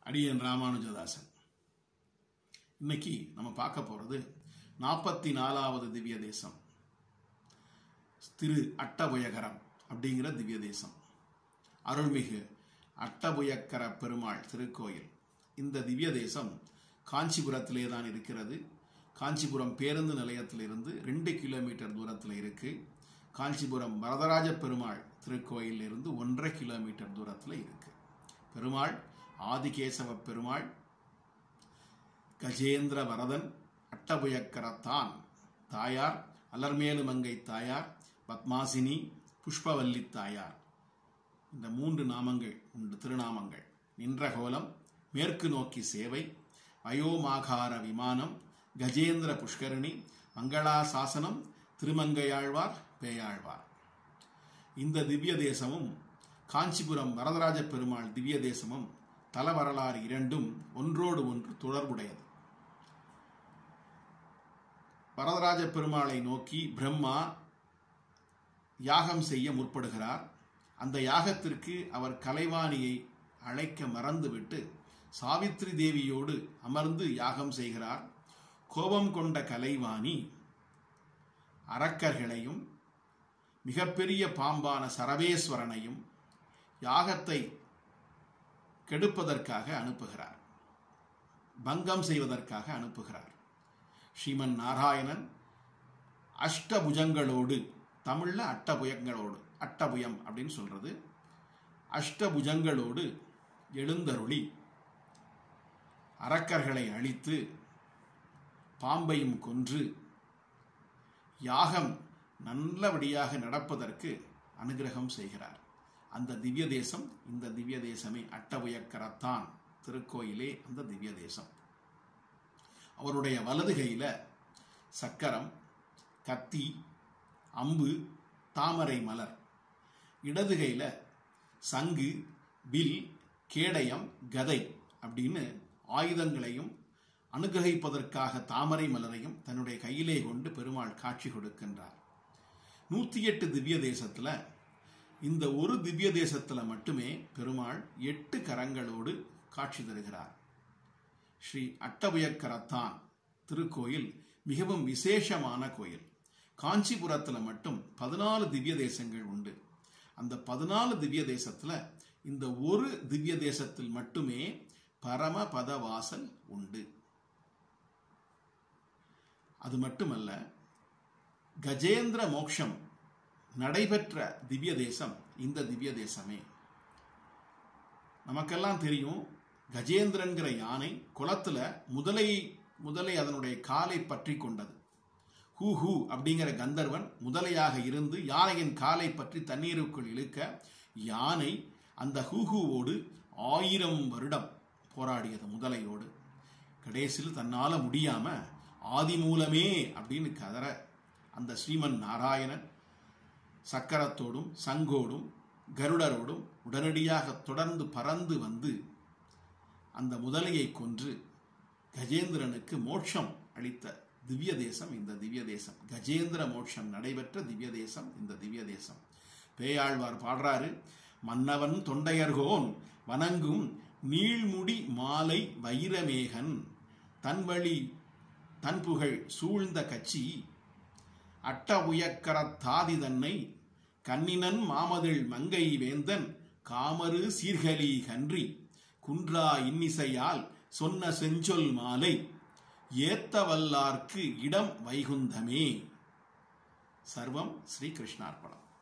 அடியன் ராமானுஜதாசன் இன்னைக்கு நம்ம பார்க்க போறது நாற்பத்தி நாலாவது திவ்ய தேசம் திரு அட்டபுயகரம் அப்படிங்கிற திவ்ய தேசம் அருள்மிகு அட்டபுயக்கர பெருமாள் திருக்கோயில் இந்த திவ்ய தேசம் காஞ்சிபுரத்திலே தான் இருக்கிறது காஞ்சிபுரம் பேருந்து நிலையத்திலிருந்து ரெண்டு கிலோமீட்டர் தூரத்தில் இருக்கு காஞ்சிபுரம் வரதராஜ பெருமாள் திருக்கோயிலில் இருந்து ஒன்றரை கிலோமீட்டர் தூரத்தில் இருக்கு பெருமாள் ஆதிகேசவ பெருமாள் கஜேந்திர வரதன் அட்டபுயக்கரத்தான் தாயார் அலர்மேலு மங்கை தாயார் பத்மாசினி புஷ்பவல்லி தாயார் இந்த மூன்று நாமங்கள் உண்டு திருநாமங்கள் நின்ற கோலம் மேற்கு நோக்கி சேவை வயோமாகார விமானம் கஜேந்திர புஷ்கரணி மங்களாசாசனம் திருமங்கையாழ்வார் பேயாழ்வார் இந்த திவ்ய தேசமும் காஞ்சிபுரம் வரதராஜ பெருமாள் திவ்ய தேசமும் தல வரலாறு இரண்டும் ஒன்றோடு ஒன்று தொடர்புடையது வரதராஜ பெருமாளை நோக்கி பிரம்மா யாகம் செய்ய முற்படுகிறார் அந்த யாகத்திற்கு அவர் கலைவாணியை அழைக்க மறந்துவிட்டு சாவித்ரி தேவியோடு அமர்ந்து யாகம் செய்கிறார் கோபம் கொண்ட கலைவாணி அரக்கர்களையும் மிகப்பெரிய பாம்பான சரவேஸ்வரனையும் யாகத்தை கெடுப்பதற்காக அனுப்புகிறார் பங்கம் செய்வதற்காக அனுப்புகிறார் ஸ்ரீமன் நாராயணன் அஷ்டபுஜங்களோடு தமிழ்ல அட்டபுயங்களோடு அட்டபுயம் அப்படின்னு சொல்றது அஷ்டபுஜங்களோடு எழுந்தருளி அரக்கர்களை அழித்து பாம்பையும் கொன்று யாகம் நல்லபடியாக நடப்பதற்கு அனுகிரகம் செய்கிறார் அந்த திவ்ய தேசம் இந்த திவ்ய தேசமே அட்டபுயக்கரத்தான் திருக்கோயிலே அந்த திவ்ய தேசம் அவருடைய வலது கையில சக்கரம் கத்தி அம்பு தாமரை மலர் இடது கையில சங்கு வில் கேடயம் கதை அப்படின்னு ஆயுதங்களையும் அனுகிரகிப்பதற்காக தாமரை மலரையும் தன்னுடைய கையிலே கொண்டு பெருமாள் காட்சி கொடுக்கின்றார் நூத்தி எட்டு திவ்ய தேசத்துல இந்த ஒரு திவ்ய தேசத்துல மட்டுமே பெருமாள் எட்டு கரங்களோடு காட்சி தருகிறார் ஸ்ரீ அட்டபுயக்கரத்தான் திருக்கோயில் மிகவும் விசேஷமான கோயில் காஞ்சிபுரத்தில் மட்டும் பதினாலு திவ்ய தேசங்கள் உண்டு அந்த பதினாலு திவ்ய தேசத்துல இந்த ஒரு திவ்ய தேசத்தில் மட்டுமே பரமபத வாசல் உண்டு அது மட்டுமல்ல கஜேந்திர மோக்ஷம் நடைபெற்ற திவ்ய தேசம் இந்த திவ்ய தேசமே நமக்கெல்லாம் தெரியும் கஜேந்திரன்கிற யானை குளத்துல முதலை முதலை அதனுடைய காலை பற்றி கொண்டது ஹூ ஹூ அப்படிங்கிற கந்தர்வன் முதலையாக இருந்து யானையின் காலை பற்றி தண்ணீருக்குள் இழுக்க யானை அந்த ஹூஹூவோடு ஆயிரம் வருடம் போராடியது முதலையோடு கடைசியில் தன்னால முடியாம ஆதி மூலமே அப்படின்னு கதற அந்த ஸ்ரீமன் நாராயணன் சக்கரத்தோடும் சங்கோடும் கருடரோடும் உடனடியாக தொடர்ந்து பறந்து வந்து அந்த முதலையை கொன்று கஜேந்திரனுக்கு மோட்சம் அளித்த திவ்ய தேசம் இந்த திவ்ய தேசம் கஜேந்திர மோட்சம் நடைபெற்ற திவ்ய தேசம் இந்த திவ்ய தேசம் பேயாழ்வார் பாடுறாரு மன்னவன் தொண்டையர்கோன் வணங்கும் நீள்முடி மாலை வைரமேகன் தன்வழி தன் புகழ் சூழ்ந்த கட்சி அட்ட உயக்கரத்தாதி தன்னை கண்ணினன் மாமதில் மங்கை வேந்தன் காமரு சீர்கலி கன்றி குன்றா இன்னிசையால் சொன்ன செஞ்சொல் மாலை ஏத்த வல்லார்க்கு இடம் வைகுந்தமே சர்வம் ஸ்ரீ கிருஷ்ணார்ப்பணம்